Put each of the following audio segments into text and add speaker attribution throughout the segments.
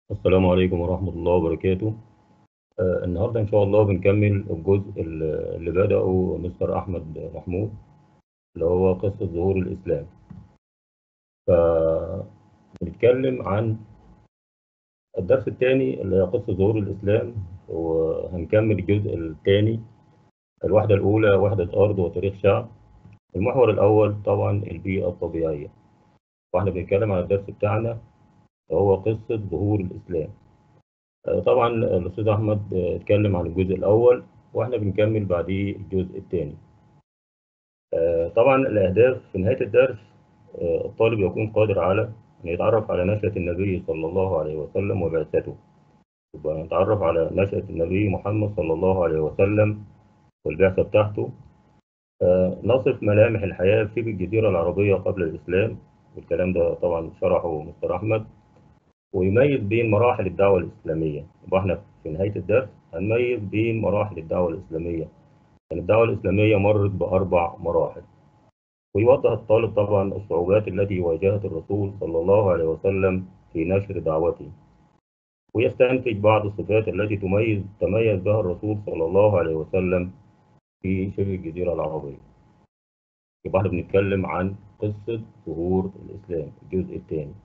Speaker 1: السلام عليكم ورحمة الله وبركاته آه النهاردة إن شاء الله بنكمل الجزء اللي اللي بدأه مستر أحمد محمود اللي هو قصة ظهور الإسلام فبنتكلم عن الدرس الثاني اللي هي قصة ظهور الإسلام وهنكمل الجزء الثاني الوحدة الأولى وحدة أرض وتاريخ شعب المحور الأول طبعا البيئة الطبيعية واحنا بنتكلم عن الدرس بتاعنا وهو قصة ظهور الإسلام آه، طبعا الأستاذ أحمد آه، اتكلم عن الجزء الأول وإحنا بنكمل بعديه الجزء الثاني طبعا الأهداف في نهاية الدرس آه، الطالب يكون قادر على أن يتعرف على نشأة النبي صلى الله عليه وسلم وبعثته يبقى نتعرف على نشأة النبي محمد صلى الله عليه وسلم والبعثة بتاعته آه، نصف ملامح الحياة في الجزيرة العربية قبل الإسلام والكلام ده طبعا شرحه مستر أحمد ويميز بين مراحل الدعوة الإسلامية يبقى احنا في نهاية الدرس هنميز بين مراحل الدعوة الإسلامية يعني الدعوة الإسلامية مرت بأربع مراحل ويوضح الطالب طبعا الصعوبات التي واجهت الرسول صلى الله عليه وسلم في نشر دعوته ويستنتج بعض الصفات التي تميز تميز بها الرسول صلى الله عليه وسلم في شبه الجزيرة العربية يبقى احنا بنتكلم عن قصة ظهور الإسلام الجزء الثاني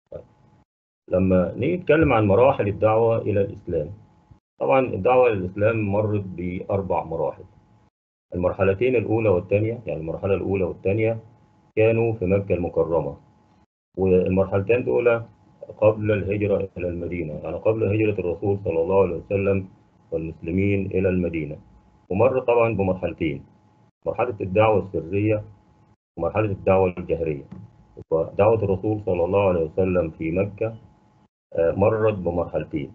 Speaker 1: لما نيجي نتكلم عن مراحل الدعوة إلى الإسلام طبعا الدعوة إلى الإسلام مرت بأربع مراحل المرحلتين الأولى والثانية يعني المرحلة الأولى والثانية كانوا في مكة المكرمة والمرحلتين دول قبل الهجرة إلى المدينة يعني قبل هجرة الرسول صلى الله عليه وسلم والمسلمين إلى المدينة ومر طبعا بمرحلتين مرحلة الدعوة السرية ومرحلة الدعوة الجهرية ودعوة الرسول صلى الله عليه وسلم في مكة آه، مرت بمرحلتين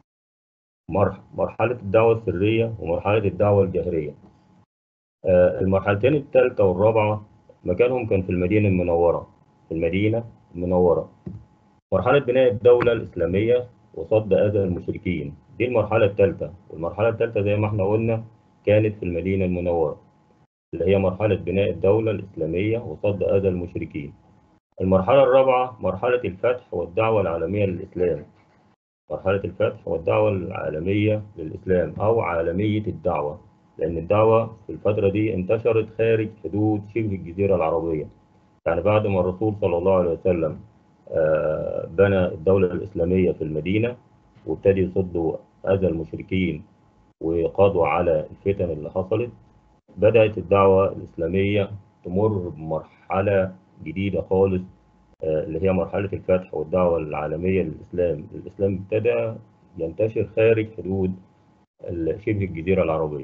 Speaker 1: مرح- مرحلة الدعوة السرية ومرحلة الدعوة الجهرية آه، المرحلتين الثالثة والرابعة مكانهم كان في المدينة المنورة في المدينة المنورة مرحلة بناء الدولة الإسلامية وصد أذى المشركين دي المرحلة الثالثة والمرحلة الثالثة زي ما احنا قلنا كانت في المدينة المنورة اللي هي مرحلة بناء الدولة الإسلامية وصد أذى المشركين المرحلة الرابعة مرحلة الفتح والدعوة العالمية للإسلام مرحلة الفتح والدعوة العالمية للإسلام أو عالمية الدعوة لأن الدعوة في الفترة دي انتشرت خارج حدود شبه الجزيرة العربية يعني بعد ما الرسول صلى الله عليه وسلم آه، بنى الدولة الإسلامية في المدينة وابتدوا يصدوا أذى المشركين وقضوا على الفتن اللي حصلت بدأت الدعوة الإسلامية تمر بمرحلة جديدة خالص آه، اللي هي مرحلة الفتح والدعوة العالمية للإسلام الإسلام ابتدى ينتشر خارج حدود ال- شبه الجزيرة العربية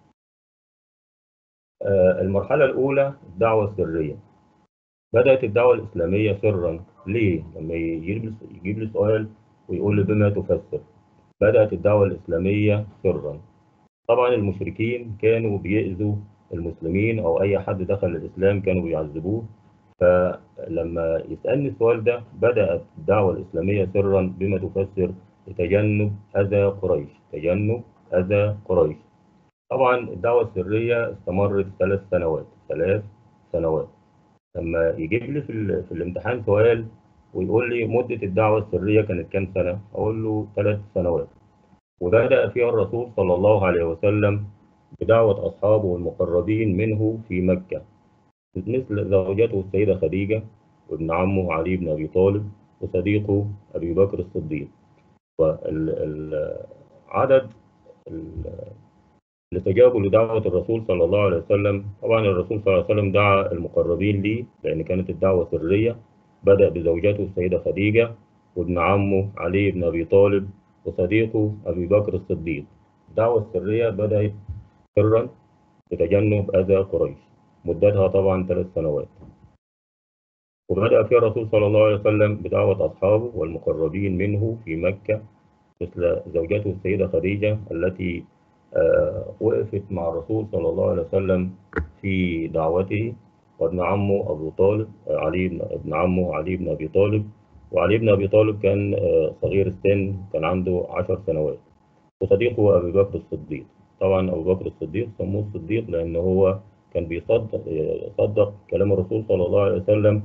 Speaker 1: آه، المرحلة الأولى الدعوة السرية بدأت الدعوة الإسلامية سرا ليه؟ لما يجيب لي يجيب لي سؤال ويقول لي بما تفسر بدأت الدعوة الإسلامية سرا طبعا المشركين كانوا بيأذوا المسلمين أو أي حد دخل الإسلام كانوا بيعذبوه فلما يسألني السؤال ده بدأت الدعوة الإسلامية سرا بما تفسر لتجنب أذى قريش تجنب أذى قريش طبعا الدعوة السرية استمرت ثلاث سنوات ثلاث سنوات لما يجيب لي في, ال- في الامتحان سؤال ويقول لي مدة الدعوة السرية كانت كام سنة؟ أقول له ثلاث سنوات وبدأ فيها الرسول صلى الله عليه وسلم بدعوة أصحابه المقربين منه في مكة مثل زوجته السيدة خديجة وابن عمه علي بن أبي طالب وصديقه أبي بكر الصديق والعدد اللي استجابوا لدعوة الرسول صلى الله عليه وسلم طبعا الرسول صلى الله عليه وسلم دعا المقربين ليه لأن كانت الدعوة سرية بدأ بزوجته السيدة خديجة وابن عمه علي بن أبي طالب وصديقه أبي بكر الصديق الدعوة السرية بدأت سرا لتجنب أذى قريش مدتها طبعا ثلاث سنوات وبدأ فيها الرسول صلى الله عليه وسلم بدعوة أصحابه والمقربين منه في مكة مثل زوجته السيدة خديجة التي آه، وقفت مع الرسول صلى الله عليه وسلم في دعوته وابن عمه أبو طالب آه، علي بن ابن عمه علي بن أبي طالب وعلي بن أبي طالب كان آه، صغير السن كان عنده عشر سنوات وصديقه أبي بكر الصديق طبعا أبو بكر الصديق سموه الصديق لأن هو كان بيصدق يصدق كلام الرسول صلى الله عليه وسلم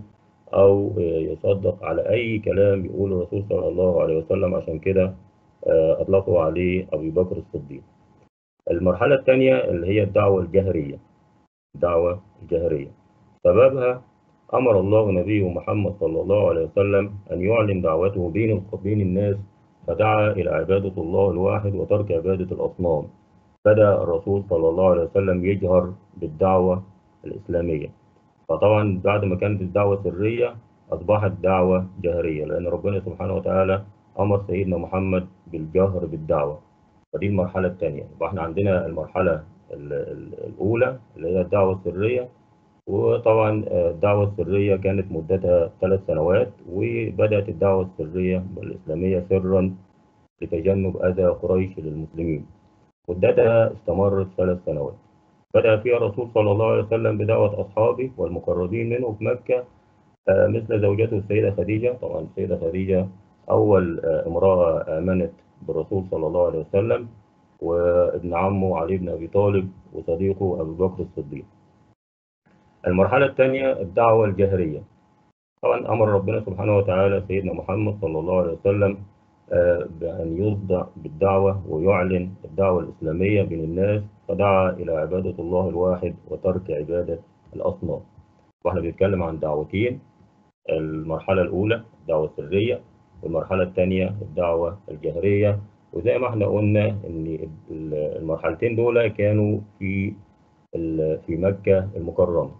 Speaker 1: أو يصدق على أي كلام يقوله الرسول صلى الله عليه وسلم عشان كده أطلقوا عليه أبي بكر الصديق المرحلة الثانية اللي هي الدعوة الجهرية الدعوة الجهرية سببها أمر الله نبيه محمد صلى الله عليه وسلم أن يعلن دعوته بين بين الناس فدعا إلى عبادة الله الواحد وترك عبادة الأصنام بدأ الرسول صلى الله عليه وسلم يجهر بالدعوة الإسلامية فطبعا بعد ما كانت الدعوة سرية أصبحت دعوة جهرية لأن ربنا سبحانه وتعالى أمر سيدنا محمد بالجهر بالدعوة فدي المرحلة الثانية يبقى احنا عندنا المرحلة الأولى اللي هي الدعوة السرية وطبعا الدعوة السرية كانت مدتها ثلاث سنوات وبدأت الدعوة السرية الإسلامية سرا لتجنب أذى قريش للمسلمين مدتها استمرت ثلاث سنوات بدأ فيها الرسول صلى الله عليه وسلم بدعوة أصحابه والمقربين منه في مكة مثل زوجته السيدة خديجة طبعا السيدة خديجة أول امرأة آمنت بالرسول صلى الله عليه وسلم وابن عمه علي بن أبي طالب وصديقه أبو بكر الصديق المرحلة الثانية الدعوة الجهرية طبعا أمر ربنا سبحانه وتعالى سيدنا محمد صلى الله عليه وسلم بأن يصدع بالدعوة ويعلن الدعوة الإسلامية بين الناس فدعا إلى عبادة الله الواحد وترك عبادة الأصنام واحنا بنتكلم عن دعوتين المرحلة الأولى الدعوة السرية والمرحلة الثانية الدعوة الجهرية وزي ما احنا قلنا ان المرحلتين دول كانوا في في مكة المكرمة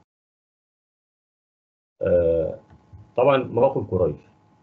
Speaker 1: طبعا موقف قريش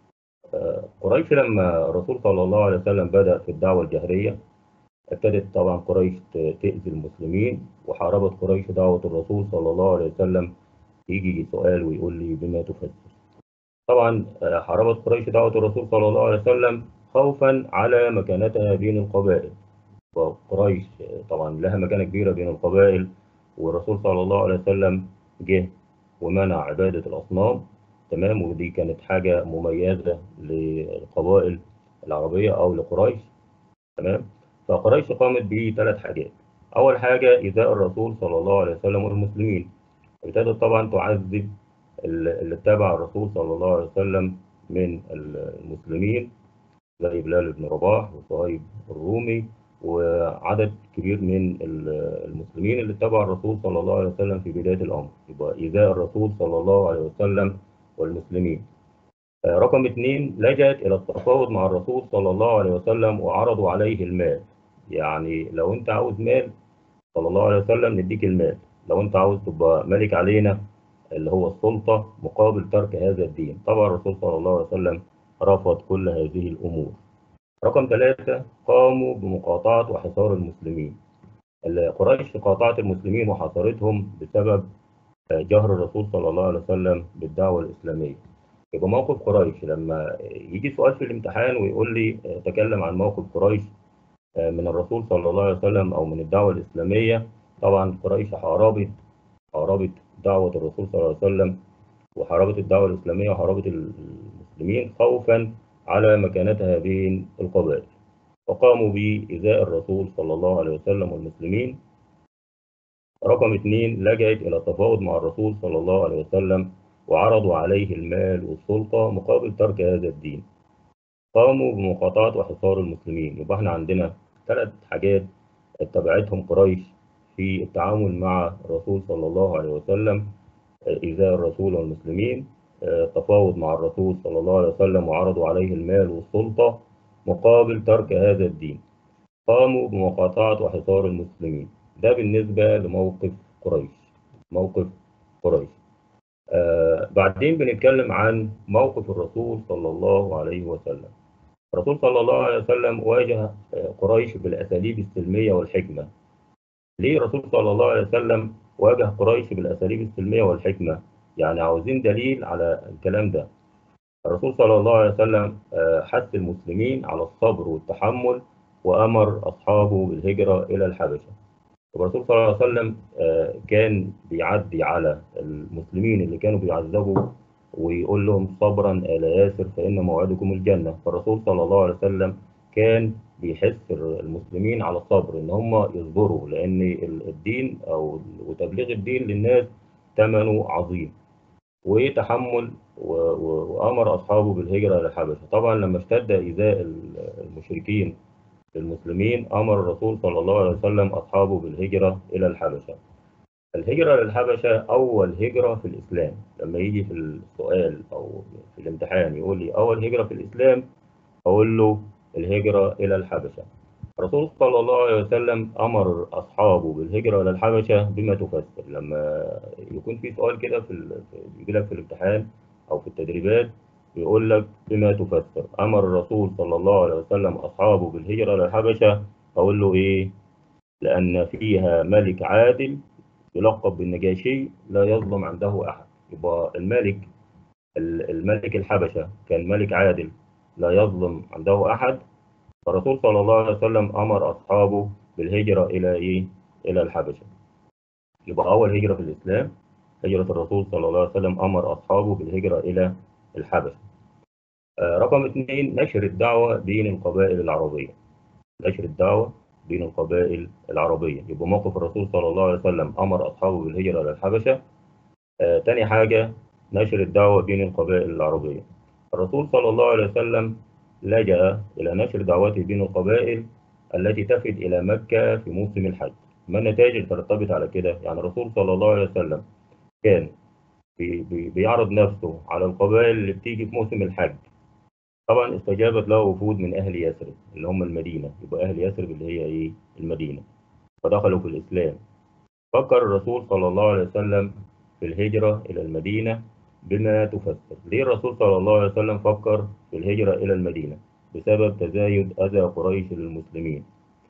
Speaker 1: قريش لما الرسول صلى الله عليه وسلم بدأ في الدعوة الجهرية ابتدت طبعا قريش تأذي المسلمين وحاربت قريش دعوة الرسول صلى الله عليه وسلم يجي سؤال ويقول لي بما تفسر طبعا حاربت قريش دعوة الرسول صلى الله عليه وسلم خوفا على مكانتها بين القبائل وقريش طبعا لها مكانة كبيرة بين القبائل والرسول صلى الله عليه وسلم جه ومنع عبادة الأصنام تمام ودي كانت حاجة مميزة للقبائل العربية أو لقريش تمام فقريش قامت بثلاث حاجات أول حاجة إيذاء الرسول صلى الله عليه وسلم والمسلمين ابتدت طبعا تعذب اللي اتبع الرسول صلى الله عليه وسلم من المسلمين زي بلال بن رباح وصهيب الرومي وعدد كبير من المسلمين اللي اتبعوا الرسول صلى الله عليه وسلم في بداية الأمر يبقى إيذاء الرسول صلى الله عليه وسلم والمسلمين رقم اثنين لجأت إلى التفاوض مع الرسول صلى الله عليه وسلم وعرضوا عليه المال يعني لو أنت عاوز مال صلى الله عليه وسلم نديك المال لو أنت عاوز تبقى ملك علينا اللي هو السلطة مقابل ترك هذا الدين طبعا الرسول صلى الله عليه وسلم رفض كل هذه الأمور رقم ثلاثة قاموا بمقاطعة وحصار المسلمين قريش قاطعت المسلمين وحصرتهم بسبب جهر الرسول صلى الله عليه وسلم بالدعوة الإسلامية يبقى موقف قريش لما يجي سؤال في الامتحان ويقول لي تكلم عن موقف قريش من الرسول صلى الله عليه وسلم أو من الدعوة الإسلامية طبعا قريش حاربت حاربت دعوة الرسول صلى الله عليه وسلم وحاربت الدعوة الإسلامية وحاربت المسلمين خوفا على مكانتها بين القبائل وقاموا بإزاء الرسول صلى الله عليه وسلم والمسلمين رقم اثنين لجأت إلى التفاوض مع الرسول صلى الله عليه وسلم وعرضوا عليه المال والسلطة مقابل ترك هذا الدين قاموا بمقاطعة وحصار المسلمين يبقى احنا عندنا ثلاث حاجات اتبعتهم قريش في التعامل مع الرسول صلى الله عليه وسلم إيذاء الرسول والمسلمين التفاوض مع الرسول صلى الله عليه وسلم وعرضوا عليه المال والسلطة مقابل ترك هذا الدين قاموا بمقاطعة وحصار المسلمين ده بالنسبة لموقف قريش موقف قريش آه بعدين بنتكلم عن موقف الرسول صلى الله عليه وسلم الرسول صلى الله عليه وسلم واجه قريش بالأساليب السلمية والحكمة ليه الرسول صلى الله عليه وسلم واجه قريش بالأساليب السلمية والحكمة يعني عاوزين دليل على الكلام ده الرسول صلى الله عليه وسلم حث المسلمين على الصبر والتحمل وأمر أصحابه بالهجرة إلى الحبشة الرسول صلى الله عليه وسلم كان بيعدي على المسلمين اللي كانوا بيعذبوا ويقول لهم صبرا آل ياسر فإن موعدكم الجنة فالرسول صلى الله عليه وسلم كان بيحث المسلمين على الصبر ان هم يصبروا لان الدين او وتبليغ الدين للناس ثمنه عظيم وتحمل و- و- وأمر أصحابه بالهجرة إلى الحبشة طبعا لما اشتد إيذاء ال- المشركين للمسلمين أمر الرسول صلى الله عليه وسلم أصحابه بالهجرة إلى الحبشة الهجرة للحبشة أول هجرة في الإسلام لما يجي في السؤال أو في الامتحان يقول لي أول هجرة في الإسلام أقول له الهجرة إلى الحبشة الرسول صلى الله عليه وسلم أمر أصحابه بالهجرة إلى الحبشة بما تفسر لما يكون في سؤال كده في ال- في- يجي لك في الامتحان أو في التدريبات يقول لك بما تفسر أمر الرسول صلى الله عليه وسلم أصحابه بالهجرة إلى الحبشة أقول له إيه لأن فيها ملك عادل يلقب بالنجاشي لا يظلم عنده أحد يبقى الملك ال- الملك الحبشة كان ملك عادل لا يظلم عنده أحد فالرسول صلى الله عليه وسلم أمر أصحابه بالهجرة إلى إيه؟ إلى الحبشة يبقى أول هجرة في الإسلام هجرة الرسول صلى الله عليه وسلم أمر أصحابه بالهجرة إلى الحبشة آه، رقم اثنين نشر الدعوة بين القبائل العربية نشر الدعوة بين القبائل العربية يبقى موقف الرسول صلى الله عليه وسلم أمر أصحابه بالهجرة إلى الحبشة آه، تاني حاجة نشر الدعوة بين القبائل العربية الرسول صلى الله عليه وسلم لجأ إلى نشر دعوته بين القبائل التي تفد إلى مكة في موسم الحج ما النتائج اللي ترتبط على كده يعني الرسول صلى الله عليه وسلم كان بي بي بيعرض نفسه على القبائل اللي بتيجي في موسم الحج طبعا استجابت له وفود من أهل يثرب اللي هم المدينة يبقى أهل يثرب اللي هي إيه المدينة فدخلوا في الإسلام فكر الرسول صلى الله عليه وسلم في الهجرة إلى المدينة بما تفسر ليه الرسول صلى الله عليه وسلم فكر في الهجرة إلى المدينة بسبب تزايد أذى قريش للمسلمين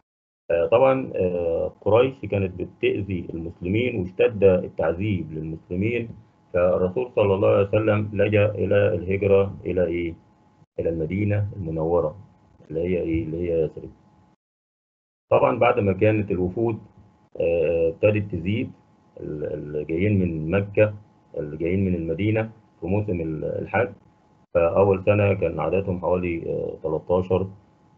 Speaker 1: آه، طبعا آه، قريش كانت بتأذي المسلمين واشتد التعذيب للمسلمين فالرسول صلى الله عليه وسلم لجأ إلى الهجرة إلى إيه؟ إلى المدينة المنورة اللي هي إيه؟ اللي هي يثرب. طبعا بعد ما كانت الوفود آه، ابتدت تزيد ال- اللي جايين من مكة اللي جايين من المدينة في موسم ال- الحج فأول سنة كان عددهم حوالي آه، 13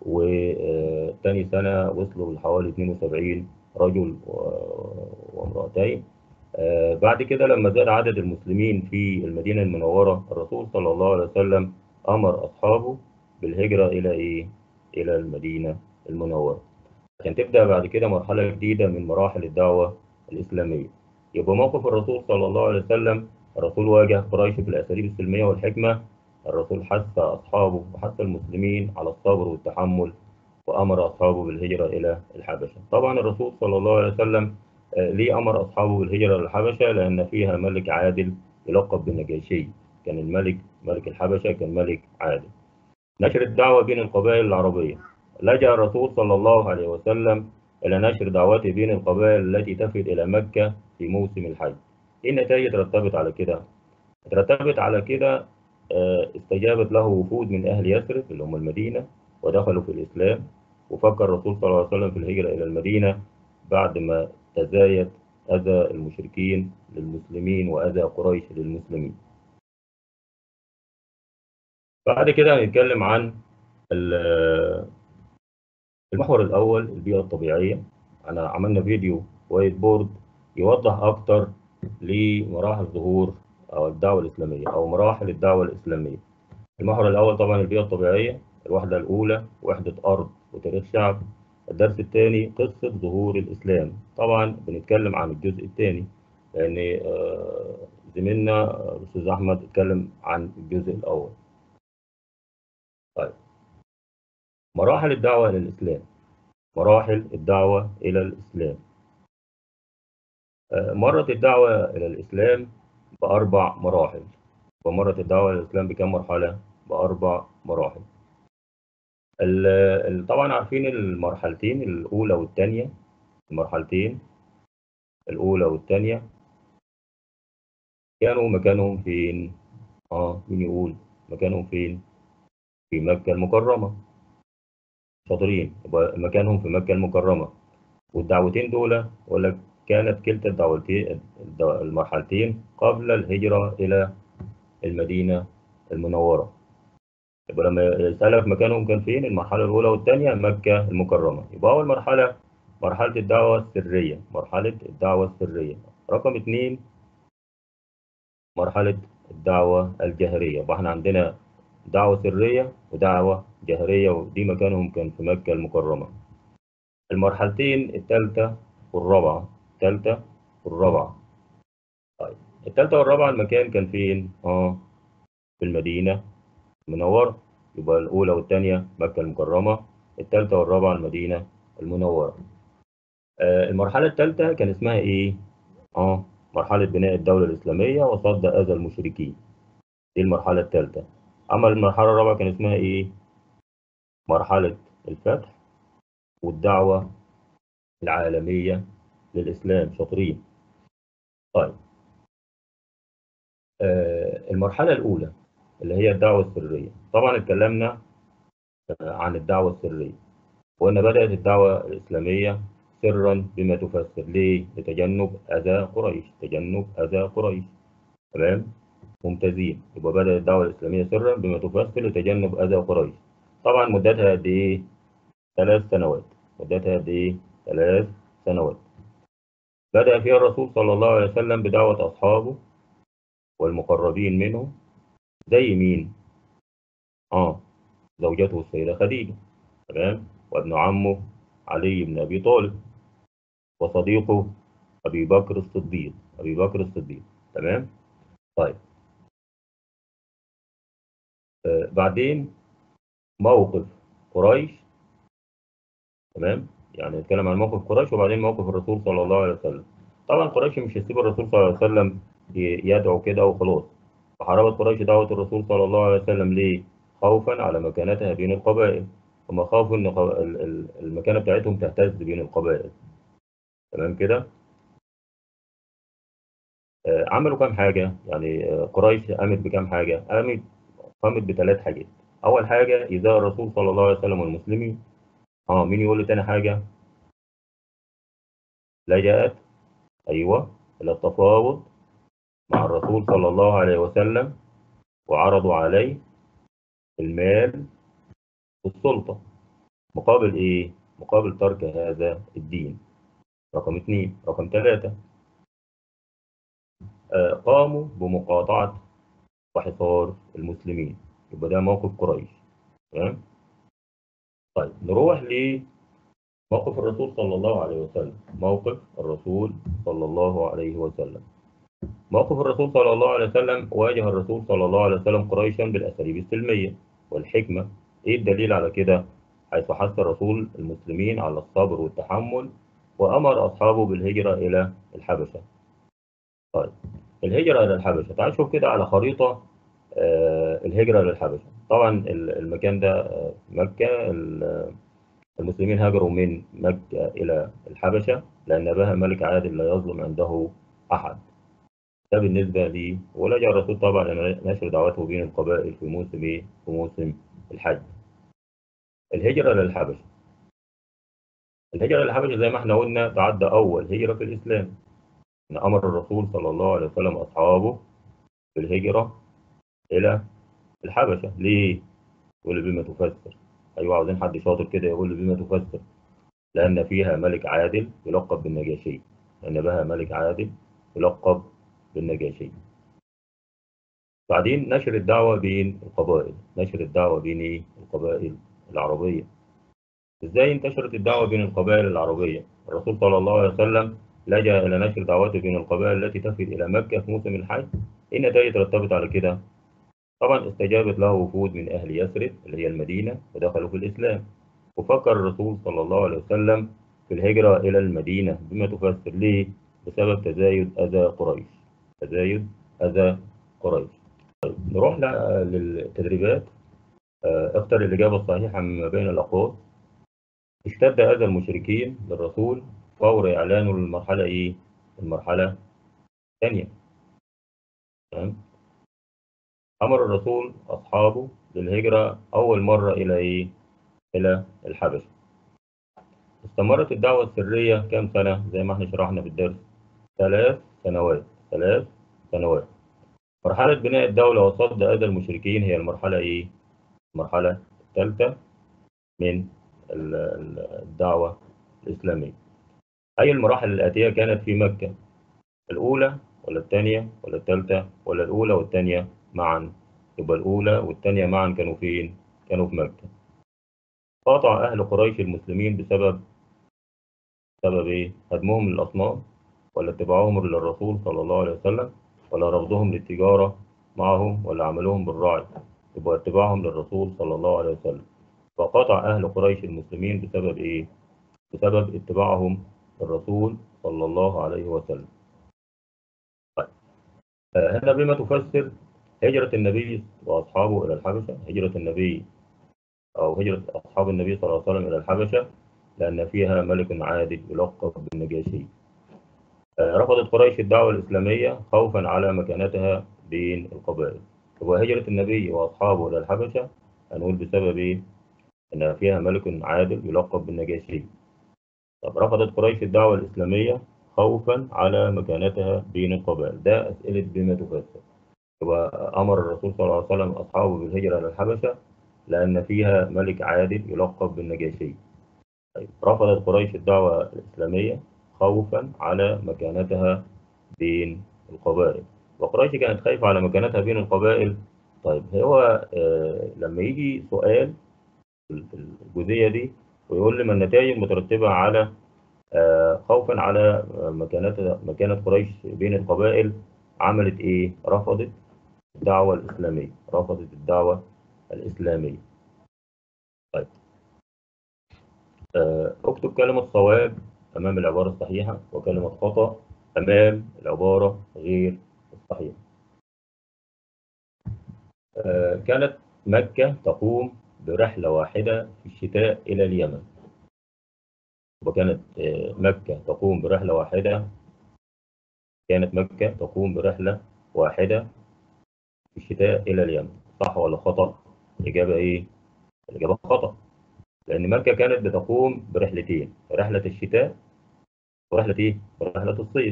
Speaker 1: وتاني سنة وصلوا لحوالي 72 رجل و- وامرأتين آه، بعد كده لما زاد عدد المسلمين في المدينة المنورة الرسول صلى الله عليه وسلم أمر أصحابه بالهجرة إلى إيه؟ إلى المدينة المنورة عشان تبدأ بعد كده مرحلة جديدة من مراحل الدعوة الإسلامية يبقى موقف الرسول صلى الله عليه وسلم الرسول واجه قريش بالأساليب السلمية والحكمة الرسول حث أصحابه وحث المسلمين على الصبر والتحمل وأمر أصحابه بالهجرة إلى الحبشة طبعا الرسول صلى الله عليه وسلم آه، ليه أمر أصحابه بالهجرة إلى الحبشة لأن فيها ملك عادل يلقب بالنجاشي كان الملك ملك الحبشة كان ملك عادل نشر الدعوة بين القبائل العربية لجأ الرسول صلى الله عليه وسلم إلى نشر دعوته بين القبائل التي تفد إلى مكة في موسم الحج إيه النتائج ترتبط على كده؟ ترتبط على كده آه، استجابت له وفود من أهل يثرب اللي هم المدينة ودخلوا في الإسلام وفكر الرسول صلى الله عليه وسلم في الهجرة إلى المدينة بعد ما تزايد أذى المشركين للمسلمين وأذى قريش للمسلمين بعد كده هنتكلم عن ال- المحور الأول البيئة الطبيعية أنا عملنا فيديو وايت بورد يوضح أكتر لمراحل ظهور أو الدعوة الإسلامية أو مراحل الدعوة الإسلامية المحور الأول طبعا البيئة الطبيعية الوحدة الأولى وحدة أرض وتاريخ شعب الدرس الثاني قصة ظهور الإسلام طبعا بنتكلم عن الجزء الثاني لأن آه، زميلنا آه، الأستاذ أحمد اتكلم عن الجزء الأول طيب مراحل الدعوة إلى الإسلام مراحل الدعوة إلى الإسلام آه، مرت الدعوة إلى الإسلام بأربع مراحل ومرت الدعوة إلى الإسلام بكم مرحلة؟ بأربع مراحل ال- ال- طبعا عارفين المرحلتين الأولى والثانية المرحلتين الأولى والثانية كانوا مكانهم فين؟ آه مين يقول مكانهم فين؟ في مكة المكرمة شاطرين يبقى مكانهم في مكة المكرمة والدعوتين دول أقول لك كانت كلتا الدعوتين الد- المرحلتين قبل الهجرة إلى المدينة المنورة يبقى لما يسألك مكانهم كان فين المرحلة الأولى والثانية مكة المكرمة يبقى أول مرحلة مرحلة الدعوة السرية مرحلة الدعوة السرية رقم اثنين مرحلة الدعوة الجهرية يبقى احنا عندنا دعوة سرية ودعوة جهرية ودي مكانهم كان في مكة المكرمة المرحلتين الثالثة والرابعة الثالثة والرابعة طيب الثالثة والرابعة المكان كان فين؟ اه في المدينة المنورة يبقى الأولى والثانية مكة المكرمة الثالثة والرابعة المدينة المنورة آه المرحلة الثالثة كان اسمها إيه؟ اه مرحلة بناء الدولة الإسلامية وصد أذى المشركين دي المرحلة الثالثة أما المرحلة الرابعة كان اسمها إيه؟ مرحلة الفتح والدعوة العالمية للإسلام شاطرين طيب آه المرحلة الأولى اللي هي الدعوة السرية طبعا اتكلمنا عن الدعوة السرية وأن بدأت الدعوة الإسلامية سرا بما تفسر ليه؟ لتجنب أذى قريش تجنب أذى قريش تمام؟ ممتازين يبقى بدأت الدعوة الإسلامية سرا بما تفسر لتجنب أذى قريش طبعا مدتها قد إيه؟ ثلاث سنوات مدتها قد إيه؟ ثلاث سنوات بدأ فيها الرسول صلى الله عليه وسلم بدعوة أصحابه والمقربين منه زي مين؟ آه زوجته السيدة خديجة تمام؟ وابن عمه علي بن أبي طالب وصديقه أبي بكر الصديق أبي بكر الصديق تمام؟ طيب آه بعدين موقف قريش تمام؟ يعني نتكلم عن موقف قريش وبعدين موقف الرسول صلى الله عليه وسلم طبعا قريش مش هيسيب الرسول صلى الله عليه وسلم يدعو كده وخلاص فحاربت قريش دعوة الرسول صلى الله عليه وسلم ليه؟ خوفا على مكانتها بين القبائل هم خافوا ان المكانة بتاعتهم تهتز بين القبائل تمام كده؟ عملوا كام حاجة يعني قريش قامت بكام حاجة قامت قامت بثلاث حاجات أول حاجة إذا الرسول صلى الله عليه وسلم والمسلمين اه مين يقول لي تاني حاجة لجأت أيوة إلى التفاوض مع الرسول صلى الله عليه وسلم وعرضوا عليه المال والسلطة مقابل إيه؟ مقابل ترك هذا الدين رقم اثنين رقم ثلاثة آه قاموا بمقاطعة وحصار المسلمين يبقى ده موقف قريش تمام طيب نروح لموقف الرسول صلى الله عليه وسلم موقف الرسول صلى الله عليه وسلم موقف الرسول صلى الله عليه وسلم واجه الرسول صلى الله عليه وسلم قريشا بالأساليب السلمية والحكمة إيه الدليل على كده؟ حيث حث الرسول المسلمين على الصبر والتحمل وأمر أصحابه بالهجرة إلى الحبشة طيب الهجرة إلى الحبشة تعال نشوف كده على خريطة آه الهجرة للحبشة طبعا المكان ده آه مكة المسلمين هاجروا من مكة إلى الحبشة لأن بها ملك عادل لا يظلم عنده أحد ده بالنسبة لي ولجأ الرسول طبعا لنشر دعوته بين القبائل في موسم إيه؟ في موسم الحج الهجرة للحبشة الهجرة للحبشة زي ما احنا قلنا تعد أول هجرة في الإسلام أن أمر الرسول صلى الله عليه وسلم أصحابه بالهجرة إلى الحبشة ليه؟ يقول لي بما تفسر أيوة عاوزين حد شاطر كده يقول لي بما تفسر لأن فيها ملك عادل يلقب بالنجاشي لأن بها ملك عادل يلقب بالنجاشي بعدين نشر الدعوة بين القبائل نشر الدعوة بين القبائل العربية إزاي انتشرت الدعوة بين القبائل العربية الرسول صلى الله عليه وسلم لجأ إلى نشر دعوته بين القبائل التي تفد إلى مكة في موسم الحج إيه النتائج ترتبط على كده طبعا استجابت له وفود من أهل يثرب اللي هي المدينة ودخلوا في الإسلام وفكر الرسول صلى الله عليه وسلم في الهجرة إلى المدينة بما تفسر ليه بسبب تزايد أذى قريش تزايد أذى قريش طيب نروح للتدريبات اختر الإجابة الصحيحة مما بين الأقوال اشتد أذى المشركين للرسول فور إعلانه للمرحلة إيه؟ المرحلة الثانية تمام أمر الرسول أصحابه للهجرة أول مرة إلى إيه؟ إلى الحبشة استمرت الدعوة السرية كم سنة زي ما احنا شرحنا في الدرس ثلاث سنوات ثلاث سنوات مرحلة بناء الدولة وصد أذى المشركين هي المرحلة إيه؟ المرحلة الثالثة من الدعوة الإسلامية أي المراحل الآتية كانت في مكة الأولى ولا الثانية ولا الثالثة ولا الأولى والثانية معا يبقى الأولى والثانية معا كانوا فين؟ كانوا في مكة قاطع أهل قريش المسلمين بسبب سبب إيه؟ هدمهم للأصنام ولا اتباعهم للرسول صلى الله عليه وسلم ولا رفضهم للتجارة معهم ولا عملهم بالرعي يبقى اتباعهم للرسول صلى الله عليه وسلم فقطع أهل قريش المسلمين بسبب إيه؟ بسبب اتباعهم للرسول صلى الله عليه وسلم طيب. آه هنا بما تفسر هجرة النبي وأصحابه إلى الحبشة هجرة النبي أو هجرة أصحاب النبي صلى الله عليه وسلم إلى الحبشة لأن فيها ملك عادل يلقب بالنجاشي آه رفضت قريش الدعوة الإسلامية خوفا على مكانتها بين القبائل وهجرة النبي وأصحابه إلى الحبشة هنقول بسبب إيه؟ إن فيها ملك عادل يلقب بالنجاشي طب رفضت قريش الدعوة الإسلامية خوفا على مكانتها بين القبائل ده أسئلة بما تفسر يبقى أمر الرسول صلى الله عليه وسلم أصحابه بالهجرة إلى الحبشة لأن فيها ملك عادل يلقب بالنجاشي طيب رفضت قريش الدعوة الإسلامية خوفا على مكانتها بين القبائل وقريش كانت خايفة على مكانتها بين القبائل طيب هو آه لما يجي سؤال في الجزئية دي ويقول لي ما النتائج المترتبة على آه خوفا على مكانة مكانة قريش بين القبائل عملت ايه؟ رفضت الدعوة الإسلامية رفضت الدعوة الإسلامية طيب آه اكتب كلمة صواب أمام العبارة الصحيحة وكلمة خطأ أمام العبارة غير الصحيحة آه كانت مكة تقوم برحلة واحدة في الشتاء إلى اليمن وكانت مكة تقوم برحلة واحدة كانت مكة تقوم برحلة واحدة في الشتاء إلى اليمن صح ولا خطأ؟ الإجابة إيه؟ الإجابة خطأ لأن مكة كانت بتقوم برحلتين رحلة الشتاء ورحلة إيه؟ ورحلة الصيف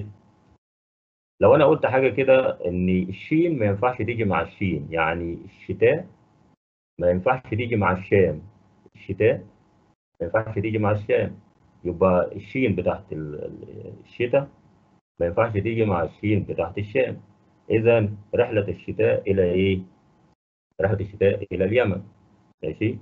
Speaker 1: لو أنا قلت حاجة كده إن الشين ما ينفعش تيجي مع الشين يعني الشتاء ما ينفعش تيجي مع الشام الشتاء ما ينفعش تيجي مع الشام يبقى الشين بتاعت الشتاء ما ينفعش تيجي مع الشين بتاعت الشام اذا رحلة الشتاء الى ايه رحلة الشتاء الى اليمن ماشي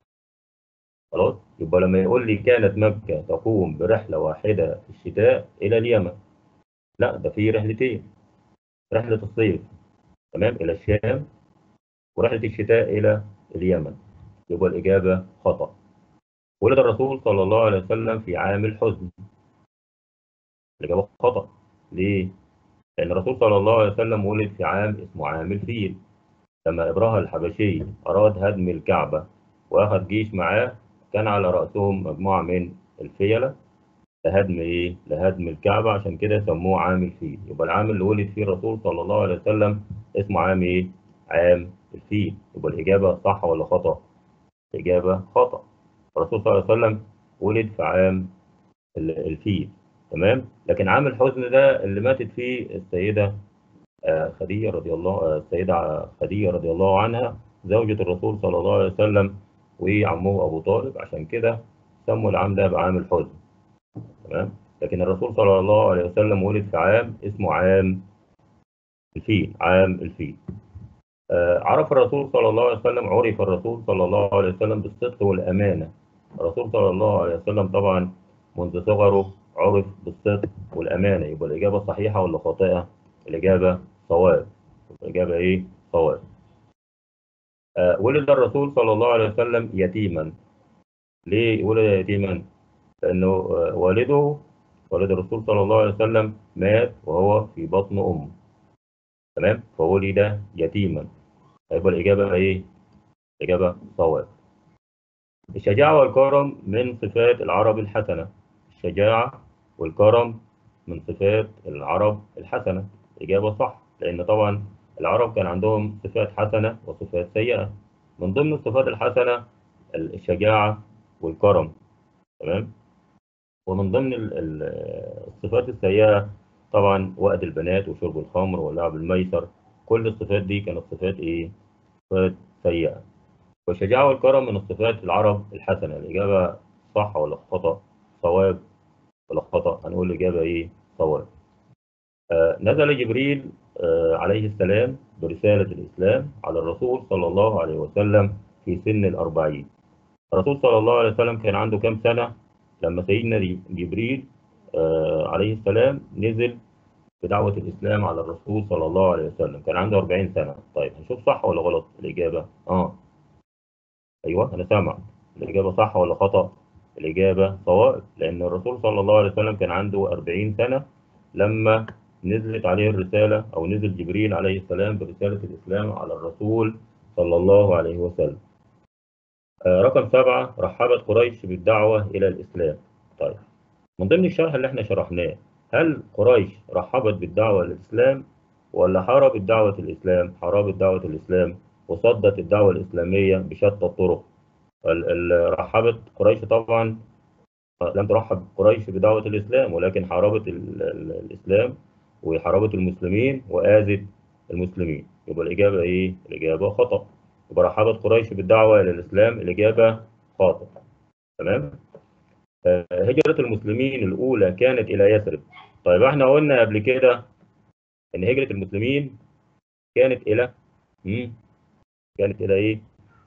Speaker 1: خلاص يبقى لما يقول لي كانت مكة تقوم برحلة واحدة في الشتاء الى اليمن لا ده في رحلتين رحلة الصيف تمام الى الشام ورحلة الشتاء إلى اليمن يبقى الإجابة خطأ ولد الرسول صلى الله عليه وسلم في عام الحزن الإجابة خطأ ليه؟ لأن الرسول صلى الله عليه وسلم ولد في عام اسمه عام الفيل لما إبراهة الحبشي أراد هدم الكعبة وأخذ جيش معاه كان على رأسهم مجموعة من الفيلة لهدم إيه؟ لهدم الكعبة عشان كده سموه عام الفيل يبقى العام اللي ولد فيه الرسول صلى الله عليه وسلم اسمه عام إيه؟ عام الفيل يبقى الإجابة صح ولا خطأ؟ الإجابة خطأ الرسول صلى الله عليه وسلم ولد في عام الفيل تمام لكن عام الحزن ده اللي ماتت فيه السيدة خديجة رضي الله السيدة خديجة رضي الله عنها زوجة الرسول صلى الله عليه وسلم وعمه أبو طالب عشان كده سموا العام ده بعام الحزن تمام لكن الرسول صلى الله عليه وسلم ولد في عام اسمه عام الفيل عام الفيل عرف الرسول صلى الله عليه وسلم عرف الرسول صلى الله عليه وسلم بالصدق والأمانة الرسول صلى الله عليه وسلم طبعا منذ صغره عرف بالصدق والأمانة يبقى الإجابة صحيحة ولا خاطئة؟ الإجابة صواب الإجابة إيه؟ صواب آه ولد الرسول صلى الله عليه وسلم يتيما ليه ولد يتيما؟ لأنه آه والده والد الرسول صلى الله عليه وسلم مات وهو في بطن أمه تمام فولد يتيما هيبقى الإجابة إيه؟ الإجابة صواب الشجاعة والكرم من صفات العرب الحسنة الشجاعة والكرم من صفات العرب الحسنة إجابة صح لأن طبعا العرب كان عندهم صفات حسنة وصفات سيئة من ضمن الصفات الحسنة الشجاعة والكرم تمام ومن ضمن الصفات السيئة طبعا وأد البنات وشرب الخمر ولعب الميسر كل الصفات دي كانت صفات إيه؟ صفات سيئة والشجاعة والكرم من الصفات العرب الحسنة الإجابة صح ولا خطأ صواب ولا خطأ هنقول الإجابة إيه صواب آه، نزل جبريل آه، عليه السلام برسالة الإسلام على الرسول صلى الله عليه وسلم في سن الأربعين الرسول صلى الله عليه وسلم كان عنده كم سنة لما سيدنا جبريل آه، عليه السلام نزل بدعوة الإسلام على الرسول صلى الله عليه وسلم كان عنده 40 سنة طيب هنشوف صح ولا غلط الإجابة آه أيوه أنا سامع الإجابة صح ولا خطأ الإجابة صواب لأن الرسول صلى الله عليه وسلم كان عنده 40 سنة لما نزلت عليه الرسالة أو نزل جبريل عليه السلام برسالة الإسلام على الرسول صلى الله عليه وسلم آه، رقم سبعة رحبت قريش بالدعوة إلى الإسلام طيب من ضمن الشرح اللي احنا شرحناه هل قريش رحبت بالدعوة للإسلام ولا حاربت دعوة الإسلام حاربت دعوة الإسلام وصدت الدعوة الإسلامية بشتى الطرق ال- ال- رحبت قريش طبعا لم ترحب قريش بدعوة الإسلام ولكن حاربت ال- ال- الإسلام وحاربت المسلمين وآذت المسلمين يبقى الإجابة إيه؟ الإجابة خطأ يبقى رحبت قريش بالدعوة إلى الإسلام الإجابة خاطئ تمام؟ آه، هجرة المسلمين الأولى كانت إلى يثرب طيب احنا قلنا قبل كده إن هجرة المسلمين كانت إلى مم. كانت إلى إيه؟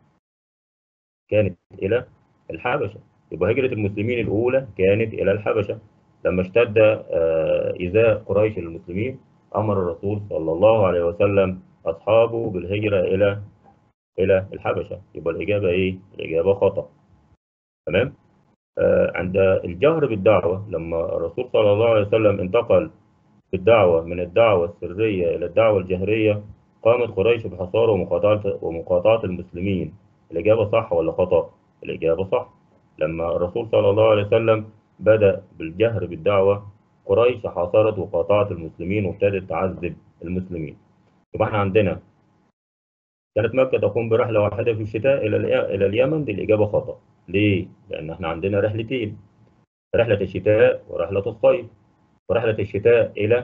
Speaker 1: كانت إلى الحبشة يبقى هجرة المسلمين الأولى كانت إلى الحبشة لما اشتد آه، إيذاء قريش للمسلمين أمر الرسول صلى الله عليه وسلم أصحابه بالهجرة إلى إلى الحبشة يبقى الإجابة إيه؟ الإجابة خطأ تمام؟ آه، عند الجهر بالدعوة لما الرسول صلى الله عليه وسلم انتقل بالدعوة من الدعوة السرية إلى الدعوة الجهرية قامت قريش بحصار ومقاطعة ومقاطعة المسلمين الإجابة صح ولا خطأ؟ الإجابة صح لما الرسول صلى الله عليه وسلم بدأ بالجهر بالدعوة قريش حاصرت وقاطعت المسلمين وابتدت تعذب المسلمين يبقى احنا عندنا كانت مكة تقوم برحلة واحدة في الشتاء إلى الي- إلى اليمن دي الإجابة خطأ ليه؟ لأن احنا عندنا رحلتين رحلة الشتاء ورحلة الصيف ورحلة الشتاء إلى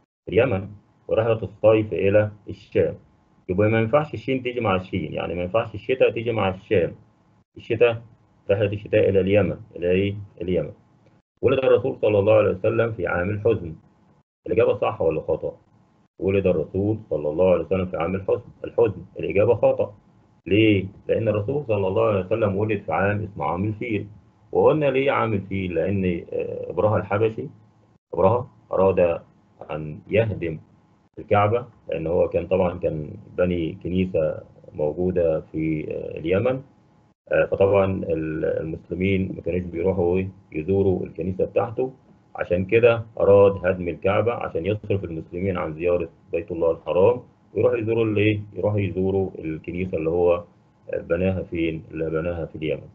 Speaker 1: اليمن ورحلة الصيف إلى الشام يبقى ما ينفعش الشين تيجي مع الشين يعني ما ينفعش الشتاء تيجي مع الشام الشتاء رحلة الشتاء إلى اليمن إلى إيه؟ اليمن ولد الرسول صلى الله عليه وسلم في عام الحزن الإجابة صح ولا خطأ؟ ولد الرسول صلى الله عليه وسلم في عام الحزن الحزن الإجابة خطأ ليه؟ لأن الرسول صلى الله عليه وسلم ولد في عام اسمه عام الفيل وقلنا ليه عام الفيل؟ لأن آه، إبرهة الحبشي إبرهة أراد أن يهدم الكعبة لأن هو كان طبعا كان بني كنيسة موجودة في آه، اليمن آه، فطبعا ال- المسلمين ما كانوش بيروحوا إيه؟ يزوروا الكنيسة بتاعته عشان كده أراد هدم الكعبة عشان يصرف المسلمين عن زيارة بيت الله الحرام ويروحوا يزوروا الايه؟ يروحوا يزوروا الكنيسة اللي هو آه، بناها فين؟ اللي بناها في اليمن.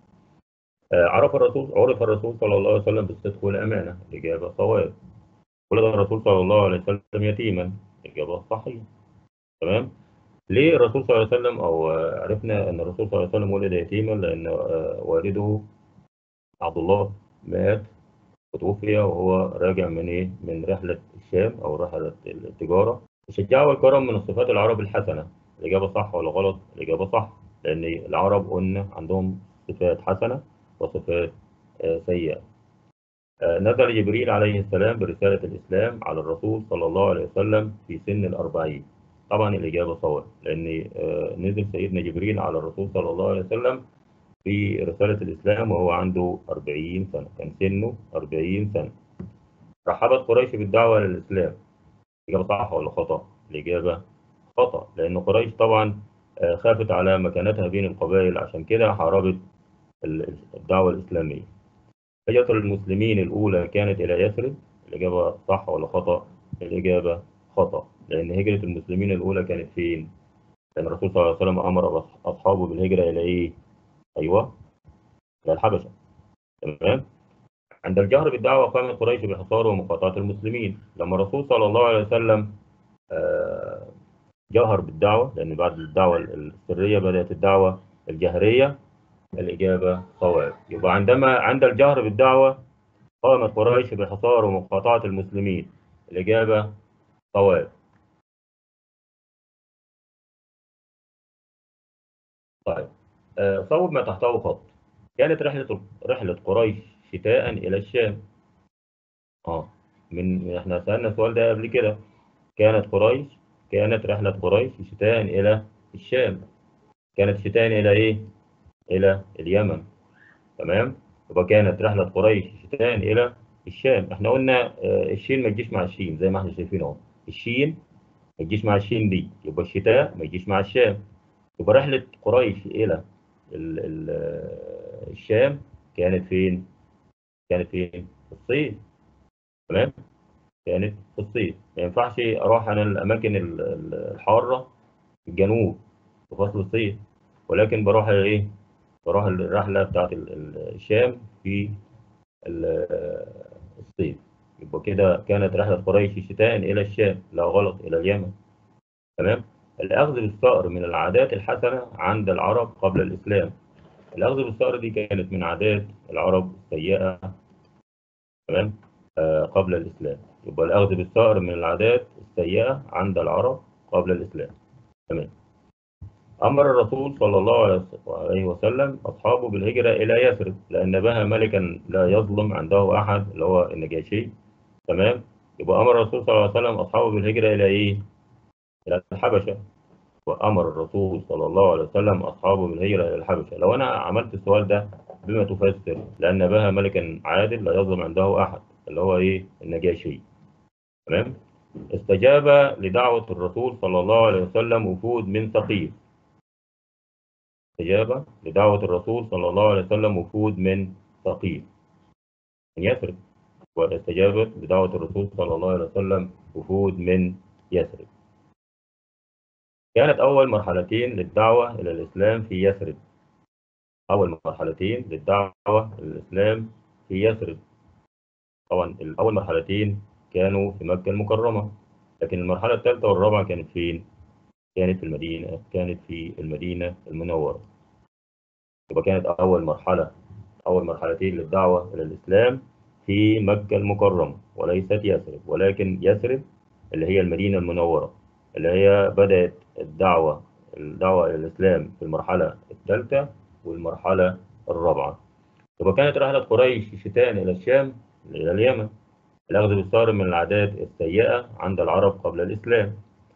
Speaker 1: آه، عرف الرسول عرف الرسول صلى الله عليه وسلم بالصدق والأمانة الإجابة صواب. ولد الرسول صلى الله عليه وسلم يتيما الإجابة صحيح. تمام؟ ليه الرسول صلى الله عليه وسلم أو آه، عرفنا أن الرسول صلى الله عليه وسلم ولد يتيما لأن آه، والده عبد الله مات وتوفي وهو راجع من إيه؟ من رحلة الشام أو رحلة التجارة. الشجاعة والكرم من الصفات العرب الحسنة. الإجابة صح ولا غلط؟ الإجابة صح لأن العرب قلنا عندهم صفات حسنة وصفات آه، سيئة. آه، نزل جبريل عليه السلام برسالة الإسلام على الرسول صلى الله عليه وسلم في سن الأربعين. طبعا الإجابة صواب لأن آه، نزل سيدنا جبريل على الرسول صلى الله عليه وسلم في رسالة الإسلام وهو عنده 40 سنة كان سنه 40 سنة رحبت قريش بالدعوة للإسلام الإجابة صح ولا خطأ؟ الإجابة خطأ لأن قريش طبعا آه، خافت على مكانتها بين القبائل عشان كده حاربت ال- الدعوة الإسلامية هجرة المسلمين الأولى كانت إلى يثرب الإجابة صح ولا خطأ؟ الإجابة خطأ لأن هجرة المسلمين الأولى كانت فين؟ لأن الرسول صلى الله عليه وسلم أمر أصحابه بالهجرة إلى إيه؟ أيوه إلى الحبشة تمام؟ عند الجهر بالدعوة قامت قريش بحصار ومقاطعة المسلمين لما الرسول صلى الله عليه وسلم آه، جهر بالدعوة لأن بعد الدعوة السرية بدأت الدعوة الجهرية الإجابة صواب يبقى عندما عند الجهر بالدعوة قامت قريش بحصار ومقاطعة المسلمين الإجابة صواب طيب آه، صوب ما تحته خط كانت رحلة رحلة قريش شتاء إلى الشام اه من احنا سألنا السؤال ده قبل كده كانت قريش كانت رحلة قريش شتاء إلى الشام كانت شتاء إلى إيه؟ إلى اليمن تمام؟ يبقى كانت رحلة قريش شتاء إلى الشام احنا قلنا آه، الشين ما تجيش مع الشين زي ما احنا شايفين اهو الشين ما تجيش مع الشين دي يبقى الشتاء ما يجيش مع الشام يبقى رحلة قريش إلى ال ال الشام كانت فين؟ كانت فين؟ في الصيف تمام؟ كانت في الصيف ما ينفعش أروح أنا الأماكن ال- ال- الحارة في الجنوب في فصل الصيف ولكن بروح إيه؟ بروح الرحلة بتاعت ال- ال- الشام في ال- الصيف يبقى كده كانت رحلة قريش شتاء إلى الشام لا غلط إلى اليمن تمام الأخذ بالثأر من العادات الحسنة عند العرب قبل الإسلام الأخذ بالثأر دي كانت من عادات العرب السيئة تمام آه قبل الإسلام يبقى الأخذ بالثأر من العادات السيئة عند العرب قبل الإسلام تمام أمر الرسول صلى الله عليه وسلم أصحابه بالهجرة إلى يثرب لأن بها ملكا لا يظلم عنده أحد اللي هو النجاشي تمام يبقى أمر الرسول صلى الله عليه وسلم أصحابه بالهجرة إلى إيه؟ إلى الحبشة وأمر الرسول صلى الله عليه وسلم أصحابه بالهجرة إلى الحبشة لو أنا عملت السؤال ده بما تفسر لأن بها ملكا عادل لا يظلم عنده أحد اللي هو إيه النجاشي تمام استجاب لدعوة الرسول صلى الله عليه وسلم وفود من ثقيف استجاب لدعوة الرسول صلى الله عليه وسلم وفود من ثقيف من يثرب واستجابت لدعوة الرسول صلى الله عليه وسلم وفود من يثرب كانت أول مرحلتين للدعوة إلى الإسلام في يثرب أول مرحلتين للدعوة إلى الإسلام في يثرب طبعا الأول مرحلتين كانوا في مكة المكرمة لكن المرحلة الثالثة والرابعة كانت فين؟ كانت في المدينة كانت في المدينة المنورة يبقى كانت أول مرحلة أول مرحلتين للدعوة إلى الإسلام في مكة المكرمة وليست يثرب ولكن يثرب اللي هي المدينة المنورة اللي هي بدأت الدعوة الدعوة إلى الإسلام في المرحلة الثالثة والمرحلة الرابعة يبقى كانت رحلة قريش شتاء إلى الشام إلى اليمن الأخذ بالثار من العادات السيئة عند العرب قبل الإسلام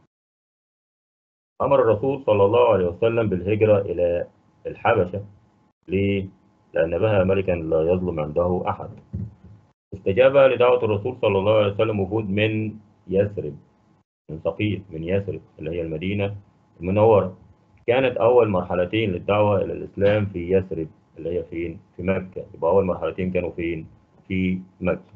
Speaker 1: أمر الرسول صلى الله عليه وسلم بالهجرة إلى الحبشة ليه؟ لأن بها ملكا لا يظلم عنده أحد استجاب لدعوة الرسول صلى الله عليه وسلم وفود من يثرب من ثقيف من يثرب اللي هي المدينة المنورة كانت أول مرحلتين للدعوة إلى الإسلام في يثرب اللي هي فين؟ في مكة يبقى أول مرحلتين كانوا فين؟ في مكة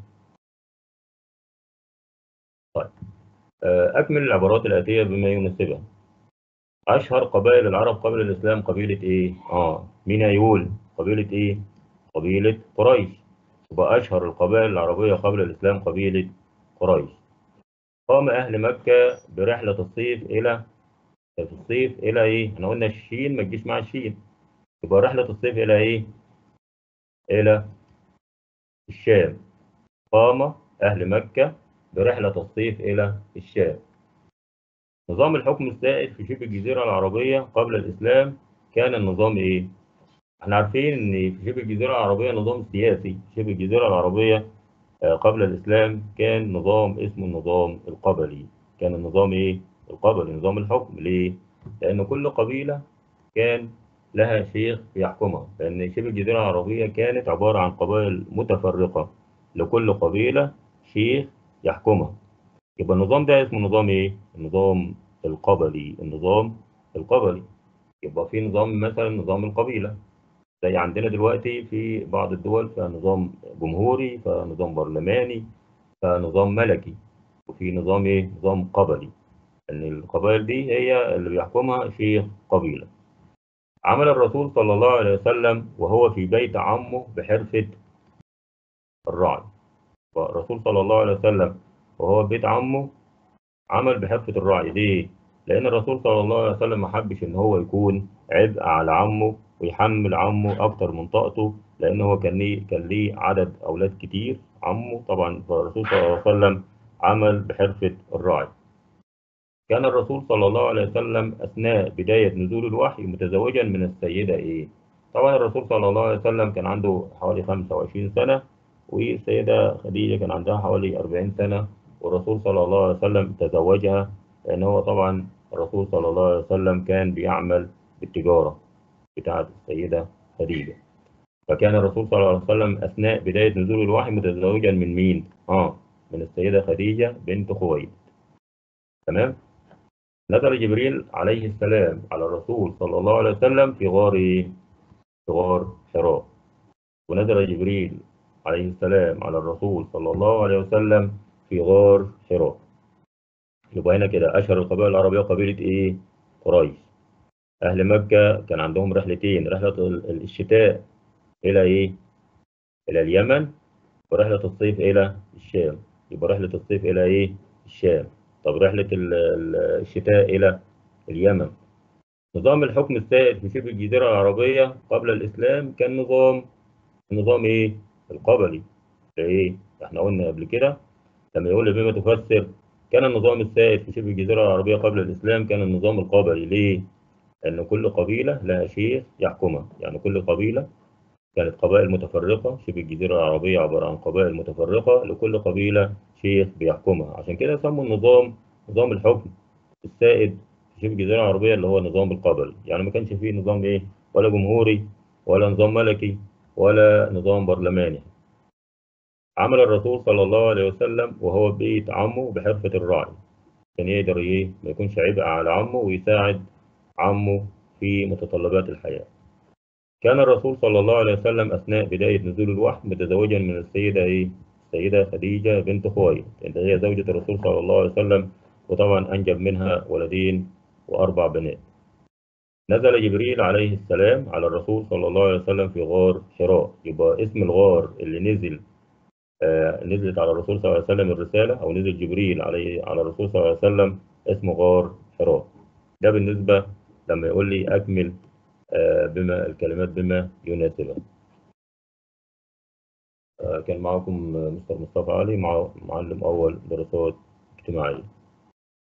Speaker 1: طيب أكمل العبارات الآتية بما يناسبها أشهر قبائل العرب قبل الإسلام قبيلة إيه؟ آه مين هيقول؟ قبيلة إيه؟ قبيلة قريش يبقى أشهر القبائل العربية قبل الإسلام قبيلة قريش قام أهل مكة برحلة الصيف إلى في الصيف إلى إيه؟ إحنا قلنا الشين ما تجيش مع الشين يبقى رحلة الصيف إلى إيه؟ إلى الشام قام أهل مكة برحلة الصيف إلى الشام نظام الحكم السائد في شبه الجزيرة العربية قبل الإسلام كان النظام إيه؟ احنا عارفين إن في شبه الجزيرة العربية نظام سياسي شبه الجزيرة العربية قبل الإسلام كان نظام اسمه النظام القبلي كان النظام إيه؟ القبلي نظام الحكم ليه؟ لأن كل قبيلة كان لها شيخ يحكمها لأن شبه الجزيرة العربية كانت عبارة عن قبائل متفرقة لكل قبيلة شيخ يحكمها يبقى النظام ده اسمه نظام ايه؟ النظام القبلي النظام القبلي يبقى في نظام مثلا نظام القبيلة زي عندنا دلوقتي في بعض الدول فيها نظام جمهوري فنظام برلماني فنظام ملكي وفي نظام ايه؟ نظام قبلي ان القبائل دي هي اللي بيحكمها شيخ قبيلة عمل الرسول صلى الله عليه وسلم وهو في بيت عمه بحرفة الرعي فالرسول صلى الله عليه وسلم وهو بيت عمه عمل بحرفة الرعي ليه؟ لأن الرسول صلى الله عليه وسلم ما حبش إن هو يكون عبء على عمه ويحمل عمه أكتر من طاقته لأن هو كان ليه كان ليه عدد أولاد كتير عمه طبعا فالرسول صلى الله عليه وسلم عمل بحرفة الرعي. كان الرسول صلى الله عليه وسلم أثناء بداية نزول الوحي متزوجا من السيدة إيه؟ طبعا الرسول صلى الله عليه وسلم كان عنده حوالي 25 سنة والسيدة خديجة كان عندها حوالي 40 سنة والرسول صلى الله عليه وسلم تزوجها لأن هو طبعا الرسول صلى الله عليه وسلم كان بيعمل بالتجارة بتاعة السيدة خديجة فكان الرسول صلى الله عليه وسلم أثناء بداية نزول الوحي متزوجا من مين؟ آه من السيدة خديجة بنت خويلد تمام؟ نزل جبريل عليه السلام على الرسول صلى الله عليه وسلم في غار في غار حراء ونزل جبريل عليه السلام على الرسول صلى الله عليه وسلم في غار حراء يبقى هنا كده أشهر القبائل العربية قبيلة إيه؟ قريش أهل مكة كان عندهم رحلتين رحلة الشتاء إلى إيه؟ إلى اليمن ورحلة الصيف إلى الشام يبقى رحلة الصيف إلى إيه؟ الشام طب رحلة الشتاء إلى اليمن نظام الحكم السائد في شبه الجزيرة العربية قبل الإسلام كان نظام النظام إيه؟ القبلي إيه؟ إحنا قلنا قبل كده لما يقول بما تفسر كان النظام السائد في شبه الجزيرة العربية قبل الإسلام كان النظام القبلي ليه؟ لأن كل قبيلة لها شيخ يحكمها يعني كل قبيلة كانت قبائل متفرقة شبه الجزيرة العربية عبارة عن قبائل متفرقة لكل قبيلة شيخ بيحكمها عشان كده سموا النظام نظام الحكم السائد في شبه الجزيرة العربية اللي هو النظام القبلي يعني ما كانش فيه نظام إيه ولا جمهوري ولا نظام ملكي ولا نظام برلماني عمل الرسول صلى الله عليه وسلم وهو بيت عمه بحرفة الراعي كان يقدر إيه ما يكونش عبء على عمه ويساعد عمه في متطلبات الحياة كان الرسول صلى الله عليه وسلم أثناء بداية نزول الوحي متزوجا من السيدة إيه؟ السيدة خديجة بنت خويلد اللي هي زوجة الرسول صلى الله عليه وسلم وطبعا أنجب منها ولدين وأربع بنات نزل جبريل عليه السلام على الرسول صلى الله عليه وسلم في غار حراء يبقى اسم الغار اللي نزل آه نزلت على الرسول صلى الله عليه وسلم الرسالة أو نزل جبريل عليه على الرسول صلى الله عليه وسلم اسمه غار حراء ده بالنسبة لما يقول لي أكمل آه بما الكلمات بما يناسبها آه كان معكم مستر مصطفى علي مع معلم أول دراسات اجتماعية